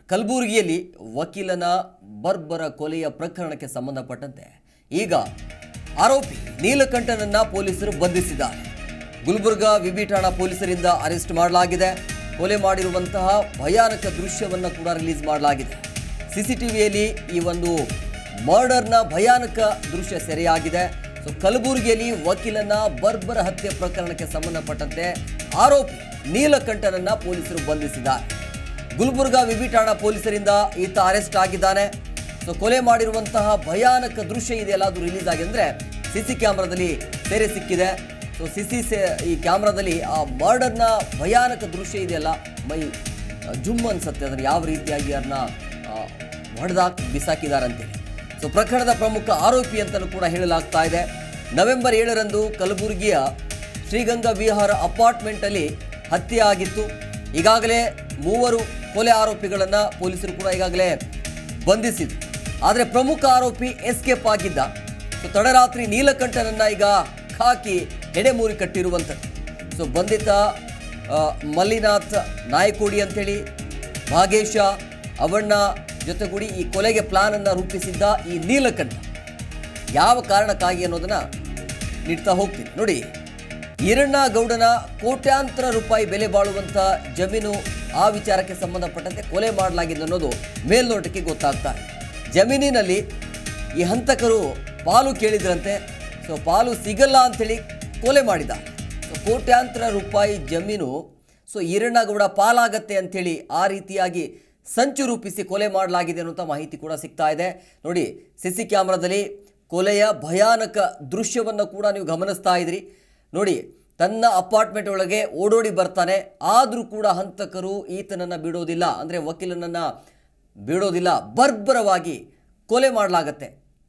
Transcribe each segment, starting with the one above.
ಕಲಬುರಗಿಯಲ್ಲಿ ವಕೀಲನ ಬರ್ಬರ ಕೊಲೆಯ ಪ್ರಕರಣಕ್ಕೆ ಸಂಬಂಧಪಟ್ಟಂತೆ ಈಗ ಆರೋಪಿ ನೀಲಕಂಠನನ್ನ ಪೊಲೀಸರು ಬಂಧಿಸಿದ್ದಾರೆ ಗುಲ್ಬರ್ಗಾ ವಿಬಿ ಠಾಣಾ ಪೊಲೀಸರಿಂದ ಅರೆಸ್ಟ್ ಮಾಡಲಾಗಿದೆ ಕೊಲೆ ಮಾಡಿರುವಂತಹ ಭಯಾನಕ ದೃಶ್ಯವನ್ನು ಕೂಡ ರಿಲೀಸ್ ಮಾಡಲಾಗಿದೆ ಸಿಸಿಟಿವಿಯಲ್ಲಿ ಈ ಒಂದು ಮರ್ಡರ್ನ ಭಯಾನಕ ದೃಶ್ಯ ಸೆರೆಯಾಗಿದೆ ಸೊ ಕಲಬುರಗಿಯಲ್ಲಿ ವಕೀಲನ ಬರ್ಬರ ಹತ್ಯೆ ಪ್ರಕರಣಕ್ಕೆ ಸಂಬಂಧಪಟ್ಟಂತೆ ಆರೋಪಿ ನೀಲಕಂಠನನ್ನ ಪೊಲೀಸರು ಬಂಧಿಸಿದ್ದಾರೆ ಗುಲ್ಬರ್ಗಾ ವಿಬಿ ಠಾಣಾ ಪೊಲೀಸರಿಂದ ಈತ ಅರೆಸ್ಟ್ ಆಗಿದ್ದಾನೆ ಸೊ ಕೊಲೆ ಮಾಡಿರುವಂತಹ ಭಯಾನಕ ದೃಶ್ಯ ಇದೆಯಲ್ಲ ಅದು ರಿಲೀಸ್ ಆಗಿದೆ ಅಂದರೆ ಸಿ ಸಿ ಕ್ಯಾಮ್ರಾದಲ್ಲಿ ಸೆರೆ ಸಿಕ್ಕಿದೆ ಸೊ ಸಿ ಸಿ ಈ ಕ್ಯಾಮ್ರಾದಲ್ಲಿ ಆ ಮರ್ಡರ್ನ ಭಯಾನಕ ದೃಶ್ಯ ಇದೆಯಲ್ಲ ಮೈ ಆ, ಜುಮ್ ಅನ್ಸುತ್ತೆ ಅದನ್ನು ಯಾವ ರೀತಿಯಾಗಿ ಅದನ್ನ ಹೊಡೆದಾಕಿ ಬಿಸಾಕಿದಾರಂತೆ ಸೊ ಪ್ರಕರಣದ ಪ್ರಮುಖ ಆರೋಪಿ ಅಂತಲೂ ಕೂಡ ಹೇಳಲಾಗ್ತಾ ಇದೆ ನವೆಂಬರ್ ಏಳರಂದು ಕಲಬುರಗಿಯ ಶ್ರೀಗಂಗಾ ವಿಹಾರ ಅಪಾರ್ಟ್ಮೆಂಟಲ್ಲಿ ಹತ್ಯೆ ಆಗಿತ್ತು ಈಗಾಗಲೇ ಮೂವರು ಕೊಲೆ ಆರೋಪಿಗಳನ್ನು ಪೊಲೀಸರು ಕೂಡ ಈಗಾಗಲೇ ಬಂಧಿಸಿದ್ರು ಆದರೆ ಪ್ರಮುಖ ಆರೋಪಿ ಎಸ್ಕೇಪ್ ಆಗಿದ್ದ ಸೊ ತಡರಾತ್ರಿ ನೀಲಕಂಠನನ್ನ ಈಗ ಖಾಕಿ ಎಡೆಮೂರಿ ಕಟ್ಟಿರುವಂಥದ್ದು ಸೊ ಬಂಧಿತ ಆ, ಮಲ್ಲಿನಾಥ್ ನಾಯಕೋಡಿ ಅಂತೇಳಿ ಭಾಗೇಶ ಅವಣ್ಣ ಜೊತೆಗೂಡಿ ಈ ಕೊಲೆಗೆ ಪ್ಲಾನ್ ಅನ್ನ ರೂಪಿಸಿದ್ದ ಈ ನೀಲಕಂಠ ಯಾವ ಕಾರಣಕ್ಕಾಗಿ ಅನ್ನೋದನ್ನ ನೀಡ್ತಾ ಹೋಗ್ತೀನಿ ನೋಡಿ ಈರಣ್ಣ ಗೌಡನ ಕೋಟ್ಯಾಂತರ ರೂಪಾಯಿ ಬೆಲೆ ಬಾಳುವಂಥ ಜಮೀನು ಆ ವಿಚಾರಕ್ಕೆ ಸಂಬಂಧಪಟ್ಟಂತೆ ಕೊಲೆ ಮಾಡಲಾಗಿದೆ ಅನ್ನೋದು ಮೇಲ್ನೋಟಕ್ಕೆ ಗೊತ್ತಾಗ್ತಾ ಇದೆ ಜಮೀನಿನಲ್ಲಿ ಈ ಹಂತಕರು ಪಾಲು ಕೇಳಿದ್ರಂತೆ ಸೊ ಪಾಲು ಸಿಗಲ್ಲ ಅಂಥೇಳಿ ಕೊಲೆ ಮಾಡಿದ ಸೊ ಕೋಟ್ಯಾಂತರ ರೂಪಾಯಿ ಜಮೀನು ಸೊ ಈರಣ್ಣಗೌಡ ಪಾಲಾಗತ್ತೆ ಅಂಥೇಳಿ ಆ ರೀತಿಯಾಗಿ ಸಂಚು ರೂಪಿಸಿ ಕೊಲೆ ಮಾಡಲಾಗಿದೆ ಅನ್ನುವಂಥ ಮಾಹಿತಿ ಕೂಡ ಸಿಗ್ತಾ ಇದೆ ನೋಡಿ ಸಿ ಸಿ ಕ್ಯಾಮ್ರಾದಲ್ಲಿ ಕೊಲೆಯ ಭಯಾನಕ ದೃಶ್ಯವನ್ನು ಕೂಡ ನೀವು ಗಮನಿಸ್ತಾ ಇದ್ರಿ ನೋಡಿ ತನ್ನ ಅಪಾರ್ಟ್ಮೆಂಟ್ ಒಳಗೆ ಓಡೋಡಿ ಬರ್ತಾನೆ ಆದರೂ ಕೂಡ ಹಂತಕರು ಈತನನ್ನು ಬಿಡೋದಿಲ್ಲ ಅಂದರೆ ವಕೀಲನನ್ನು ಬಿಡೋದಿಲ್ಲ ಬರ್ಬರವಾಗಿ ಕೊಲೆ ಮಾಡಲಾಗತ್ತೆ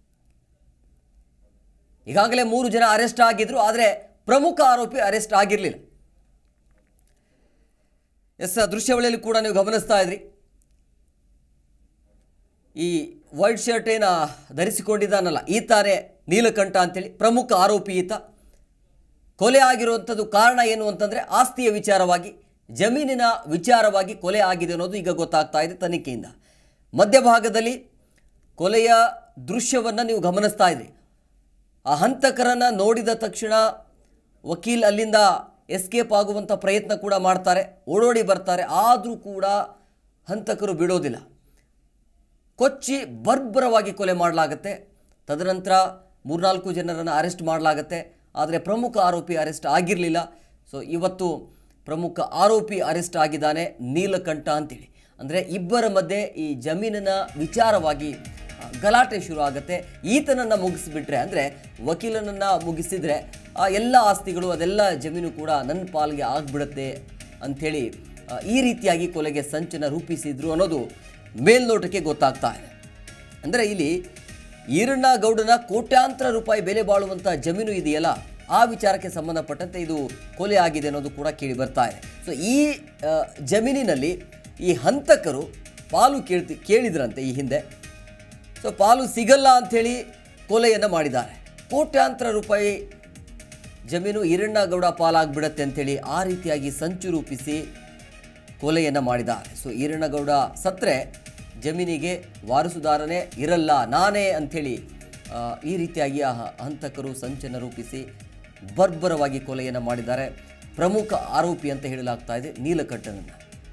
ಈಗಾಗಲೇ ಮೂರು ಜನ ಅರೆಸ್ಟ್ ಆಗಿದ್ರು ಆದರೆ ಪ್ರಮುಖ ಆರೋಪಿ ಅರೆಸ್ಟ್ ಆಗಿರಲಿಲ್ಲ ಎಸ್ ದೃಶ್ಯಾವಳಿಯಲ್ಲಿ ಕೂಡ ನೀವು ಗಮನಿಸ್ತಾ ಇದ್ರಿ ಈ ವೈಟ್ ಶರ್ಟ್ ಏನ ಧರಿಸಿಕೊಂಡಿದ್ದಾನಲ್ಲ ಈತಾನೆ ನೀಲಕಂಠ ಅಂತೇಳಿ ಪ್ರಮುಖ ಆರೋಪಿ ಈತ ಕೊಲೆ ಆಗಿರುವಂಥದ್ದು ಕಾರಣ ಏನು ಅಂತಂದರೆ ಆಸ್ತಿಯ ವಿಚಾರವಾಗಿ ಜಮೀನಿನ ವಿಚಾರವಾಗಿ ಕೊಲೆ ಆಗಿದೆ ಅನ್ನೋದು ಈಗ ಗೊತ್ತಾಗ್ತಾ ಇದೆ ತನಿಖೆಯಿಂದ ಮಧ್ಯಭಾಗದಲ್ಲಿ ಕೊಲೆಯ ದೃಶ್ಯವನ್ನು ನೀವು ಗಮನಿಸ್ತಾ ಇದ್ರಿ ಆ ಹಂತಕರನ್ನು ನೋಡಿದ ತಕ್ಷಣ ವಕೀಲ್ ಅಲ್ಲಿಂದ ಎಸ್ಕೇಪ್ ಆಗುವಂಥ ಪ್ರಯತ್ನ ಕೂಡ ಮಾಡ್ತಾರೆ ಓಡೋಡಿ ಬರ್ತಾರೆ ಆದರೂ ಕೂಡ ಹಂತಕರು ಬಿಡೋದಿಲ್ಲ ಕೊಚ್ಚಿ ಬರ್ಬರವಾಗಿ ಕೊಲೆ ಮಾಡಲಾಗತ್ತೆ ತದನಂತರ ಮೂರ್ನಾಲ್ಕು ಜನರನ್ನು ಅರೆಸ್ಟ್ ಮಾಡಲಾಗತ್ತೆ ಆದರೆ ಪ್ರಮುಖ ಆರೋಪಿ ಅರೆಸ್ಟ್ ಆಗಿರಲಿಲ್ಲ ಸೊ ಇವತ್ತು ಪ್ರಮುಖ ಆರೋಪಿ ಅರೆಸ್ಟ್ ಆಗಿದ್ದಾನೆ ನೀಲಕಂಠ ಅಂತೇಳಿ ಅಂದರೆ ಇಬ್ಬರ ಮಧ್ಯೆ ಈ ಜಮೀನಿನ ವಿಚಾರವಾಗಿ ಆ, ಗಲಾಟೆ ಶುರು ಆಗುತ್ತೆ ಈತನನ್ನು ಮುಗಿಸಿಬಿಟ್ರೆ ಅಂದರೆ ವಕೀಲನನ್ನು ಮುಗಿಸಿದರೆ ಆ ಎಲ್ಲ ಆಸ್ತಿಗಳು ಅದೆಲ್ಲ ಜಮೀನು ಕೂಡ ನನ್ನ ಪಾಲ್ಗೆ ಆಗಿಬಿಡುತ್ತೆ ಅಂಥೇಳಿ ಆ, ಈ ರೀತಿಯಾಗಿ ಕೊಲೆಗೆ ಸಂಚನ್ನು ರೂಪಿಸಿದ್ರು ಅನ್ನೋದು ಮೇಲ್ನೋಟಕ್ಕೆ ಗೊತ್ತಾಗ್ತಾ ಇದೆ ಅಂದರೆ ಇಲ್ಲಿ ಈರಣ್ಣ ಗೌಡನ ಕೋಟ್ಯಾಂತರ ರೂಪಾಯಿ ಬೆಲೆ ಬಾಳುವಂಥ ಜಮೀನು ಇದೆಯಲ್ಲ ಆ ವಿಚಾರಕ್ಕೆ ಸಂಬಂಧಪಟ್ಟಂತೆ ಇದು ಕೊಲೆ ಆಗಿದೆ ಅನ್ನೋದು ಕೂಡ ಕೇಳಿ ಬರ್ತಾ ಇದೆ ಸೊ ಈ ಆ, ಜಮೀನಿನಲ್ಲಿ ಈ ಹಂತಕರು ಪಾಲು ಕೇಳ್ತಿ ಕೇಳಿದ್ರಂತೆ ಈ ಹಿಂದೆ ಸೊ ಪಾಲು ಸಿಗಲ್ಲ ಅಂಥೇಳಿ ಕೊಲೆಯನ್ನು ಮಾಡಿದ್ದಾರೆ ಕೋಟ್ಯಾಂತರ ರೂಪಾಯಿ ಜಮೀನು ಈರಣ್ಣಗೌಡ ಪಾಲಾಗ್ಬಿಡತ್ತೆ ಅಂಥೇಳಿ ಆ ರೀತಿಯಾಗಿ ಸಂಚು ರೂಪಿಸಿ ಕೊಲೆಯನ್ನು ಮಾಡಿದ್ದಾರೆ ಸೊ ಈರಣ್ಣಗೌಡ ಸತ್ರೆ ಜಮೀನಿಗೆ ವಾರಸುದಾರನೇ ಇರಲ್ಲ ನಾನೇ ಅಂಥೇಳಿ ಆ, ಈ ರೀತಿಯಾಗಿ ಆ ಹ- ಹಂತಕರು ಸಂಚನ್ನು ರೂಪಿಸಿ ಬರ್ಬರವಾಗಿ ಕೊಲೆಯನ್ನು ಮಾಡಿದ್ದಾರೆ ಪ್ರಮುಖ ಆರೋಪಿ ಅಂತ ಹೇಳಲಾಗ್ತಾ ಇದೆ ನೀಲಕಂಠನನ್ನು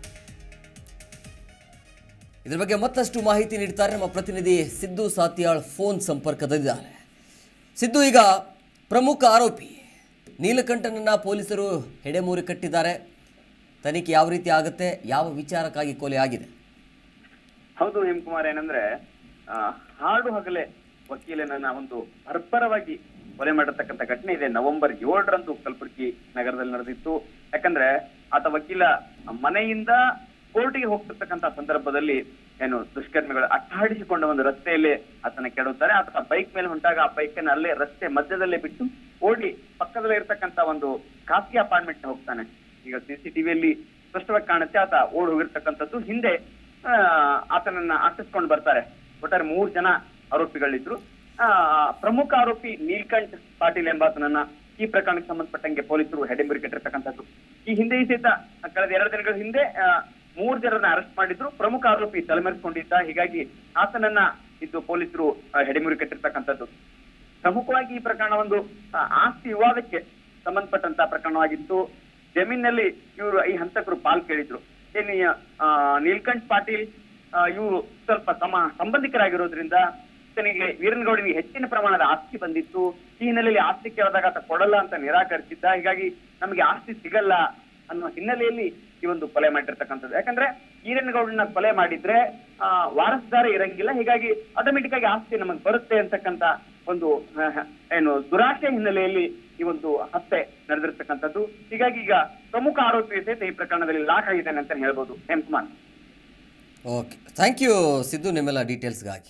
ಇದ್ರ ಬಗ್ಗೆ ಮತ್ತಷ್ಟು ಮಾಹಿತಿ ನೀಡ್ತಾರೆ ನಮ್ಮ ಪ್ರತಿನಿಧಿ ಸಿದ್ದು ಸಾತ್ಯಾಳ್ ಫೋನ್ ಸಂಪರ್ಕದಲ್ಲಿದ್ದಾರೆ ಸಿದ್ದು ಈಗ ಪ್ರಮುಖ ಆರೋಪಿ ನೀಲಕಂಠನನ್ನ ಪೊಲೀಸರು ಹೆಡೆಮೂರಿ ಕಟ್ಟಿದ್ದಾರೆ ತನಿಖೆ ಯಾವ ರೀತಿ ಆಗುತ್ತೆ ಯಾವ ವಿಚಾರಕ್ಕಾಗಿ ಕೊಲೆ ಆಗಿದೆ ಹೌದು ಹೇಮಕುಮಾರ್ ಏನಂದ್ರೆ ಆ, ಹಾಡು ಹಗಲೇ ವಕೀಲನನ್ನ ಒಂದು ಬರ್ಬರವಾಗಿ ಕೊಲೆ ಮಾಡಿರ್ತಕ್ಕಂಥ ಘಟನೆ ಇದೆ ನವೆಂಬರ್ ಏಳರಂದು ಕಲಬುರಗಿ ನಗರದಲ್ಲಿ ನಡೆದಿತ್ತು ಯಾಕಂದ್ರೆ ಆತ ವಕೀಲ ಮನೆಯಿಂದ ಕೋರ್ಟಿಗೆ ಹೋಗ್ತಿರ್ತಕ್ಕಂಥ ಸಂದರ್ಭದಲ್ಲಿ ಏನು ದುಷ್ಕರ್ಮಿಗಳು ಅಟ್ಟಾಡಿಸಿಕೊಂಡ ಒಂದು ರಸ್ತೆಯಲ್ಲಿ ಆತನ ಕೆಡುತ್ತಾರೆ ಆತ ಬೈಕ್ ಮೇಲೆ ಹೊಂಟಾಗ ಆ ಬೈಕ್ ಅನ್ನ ಅಲ್ಲೇ ರಸ್ತೆ ಮಧ್ಯದಲ್ಲೇ ಬಿಟ್ಟು ಓಡಿ ಪಕ್ಕದಲ್ಲೇ ಇರ್ತಕ್ಕಂಥ ಒಂದು ಖಾಸಗಿ ಅಪಾರ್ಟ್ಮೆಂಟ್ ಹೋಗ್ತಾನೆ ಈಗ ಸಿಸಿಟಿವಿಯಲ್ಲಿ ಸ್ಪಷ್ಟವಾಗಿ ಕಾಣುತ್ತೆ ಆತ ಓಡ್ ಹೋಗಿರ್ತಕ್ಕಂಥದ್ದು ಹಿಂದೆ ಆ, ಆತನನ್ನ ಅಟ್ಟಿಸ್ಕೊಂಡು ಬರ್ತಾರೆ ಒಟ್ಟಾರೆ ಮೂರು ಜನ ಆರೋಪಿಗಳಿದ್ರು ಆ, ಪ್ರಮುಖ ಆರೋಪಿ ನೀಲ್ಕಂಠ್ ಪಾಟೀಲ್ ಎಂಬಾತನನ್ನ ಈ ಪ್ರಕರಣಕ್ಕೆ ಸಂಬಂಧಪಟ್ಟಂಗೆ ಪೊಲೀಸರು ಹೆಡೆಮುರಿ ಕಟ್ಟಿರ್ತಕ್ಕಂಥದ್ದು ಈ ಹಿಂದೆ ಈ ಸಹಿತ ಕಳೆದ ಎರಡು ದಿನಗಳ ಹಿಂದೆ ಆ, ಮೂರು ಜನರನ್ನ ಅರೆಸ್ಟ್ ಮಾಡಿದ್ರು ಪ್ರಮುಖ ಆರೋಪಿ ತಲೆಮರೆಸಿಕೊಂಡಿದ್ದ ಹೀಗಾಗಿ ಆತನನ್ನ ಇದು ಪೊಲೀಸರು ಆ, ಹೆಡೆಮುರಿ ಕಟ್ಟಿರ್ತಕ್ಕಂಥದ್ದು ಪ್ರಮುಖವಾಗಿ ಈ ಪ್ರಕರಣ ಒಂದು ಆ, ಆಸ್ತಿ ವಿವಾದಕ್ಕೆ ಸಂಬಂಧಪಟ್ಟಂತ ಪ್ರಕರಣವಾಗಿತ್ತು ಜಮೀನಿನಲ್ಲಿ ಇವರು ಈ ಹಂತಕರು ಪಾಲ್ ಕೇಳಿದ್ರು ಏನು ಈ, ಆ, ನೀಲ್ಕಂಠ್ ಪಾಟೀಲ್ ಇವರು ಸ್ವಲ್ಪ ಸಮ ಸಂಬಂಧಿಕರಾಗಿರೋದ್ರಿಂದ ಈತನಿಗೆ ವೀರನಗೌಡನಿಗೆ ಹೆಚ್ಚಿನ ಪ್ರಮಾಣದ ಆಸ್ತಿ ಬಂದಿತ್ತು ಈ ಹಿನ್ನೆಲೆಯಲ್ಲಿ ಆಸ್ತಿ ಕೇಳಿದಾಗ ಆತ ಕೊಡಲ್ಲ ಅಂತ ನಿರಾಕರಿಸಿದ್ದ ಹೀಗಾಗಿ ನಮಗೆ ಆಸ್ತಿ ಸಿಗಲ್ಲ ಅನ್ನೋ ಹಿನ್ನೆಲೆಯಲ್ಲಿ ಈ ಒಂದು ಕೊಲೆ ಮಾಡಿರ್ತಕ್ಕಂಥದ್ದು ಯಾಕಂದ್ರೆ ಈರನಗೌಡನ ಕೊಲೆ ಮಾಡಿದ್ರೆ ಆ ವಾರಸುದಾರ ಇರಂಗಿಲ್ಲ ಹೀಗಾಗಿ ಆಟೋಮೆಟಿಕ್ ಆಗಿ ಆಸ್ತಿ ನಮಗೆ ಬರುತ್ತೆ ಅಂತಕ್ಕಂತ ಒಂದು ಆ, ಹ, ಏನು ದುರಾಶೆ ಹಿನ್ನೆಲೆಯಲ್ಲಿ ಈ ಒಂದು ಹತ್ಯೆ ನಡೆದಿರ್ತಕ್ಕಂಥದ್ದು ಹೀಗಾಗಿ ಈಗ ಪ್ರಮುಖ ಆರೋಪಿ ಸಹಿತ ಈ ಪ್ರಕರಣದಲ್ಲಿ ಲಾಕ್ ಆಗಿದ್ದಾನೆ ಅಂತ ಹೇಳ್ಬೋದು Hemakumar okay thank you Siddu ನಿಮ್ಮೆಲ್ಲ ಡೀಟೇಲ್ಸ್ಗಾಗಿ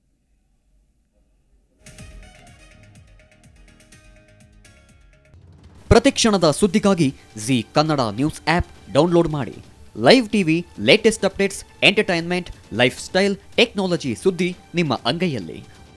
ಪ್ರತಿಕ್ಷಣದ ಸುದ್ದಿಗಾಗಿ Zee Kannada news app download ಮಾಡಿ live TV latest updates entertainment lifestyle technology ಸುದ್ದಿ ನಿಮ್ಮ ಅಂಗೈಯಲ್ಲಿ